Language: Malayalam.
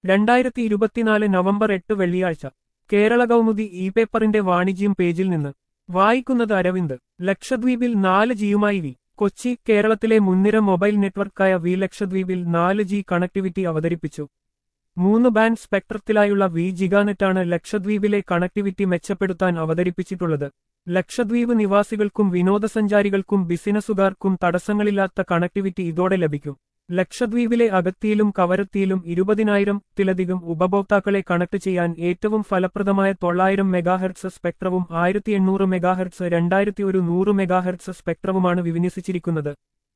രണ്ടായിരത്തി ഇരുപത്തിനാല് നവംബർ എട്ട് വെള്ളിയാഴ്ച കേരള കൗമുദി ഇ പേപ്പറിന്റെ വാണിജ്യം പേജിൽ നിന്ന് വായിക്കുന്നത് അരവിന്ദ് ലക്ഷദ്വീപിൽ നാല് ജിയുമായി വി കൊച്ചി കേരളത്തിലെ മുൻനിര മൊബൈൽ നെറ്റ്വർക്കായ വി ലക്ഷദ്വീപിൽ നാല് ജി കണക്ടിവിറ്റി അവതരിപ്പിച്ചു മൂന്ന് ബാൻഡ് സ്പെക്ട്രത്തിലായുള്ള വി ജിഗാനെറ്റാണ് ലക്ഷദ്വീപിലെ കണക്ടിവിറ്റി മെച്ചപ്പെടുത്താൻ അവതരിപ്പിച്ചിട്ടുള്ളത് ലക്ഷദ്വീപ് നിവാസികൾക്കും വിനോദസഞ്ചാരികൾക്കും ബിസിനസ്സുകാർക്കും തടസ്സങ്ങളില്ലാത്ത കണക്ടിവിറ്റി ഇതോടെ ലഭിക്കും ലക്ഷദ്വീപിലെ അഗത്തിയിലും കവരത്തിയിലും ഇരുപതിനായിരം ത്തിലധികം ഉപഭോക്താക്കളെ കണക്ട് ചെയ്യാൻ ഏറ്റവും ഫലപ്രദമായ തൊള്ളായിരം മെഗാഹെർട്സ് സ്പെക്ട്രവും ആയിരത്തി എണ്ണൂറ് മെഗാഹെർട്സ് രണ്ടായിരത്തി ഒരു നൂറ് മെഗാഹെർട്സ് സ്പെക്ട്രവുമാണ് വിന്യസിച്ചിരിക്കുന്നത്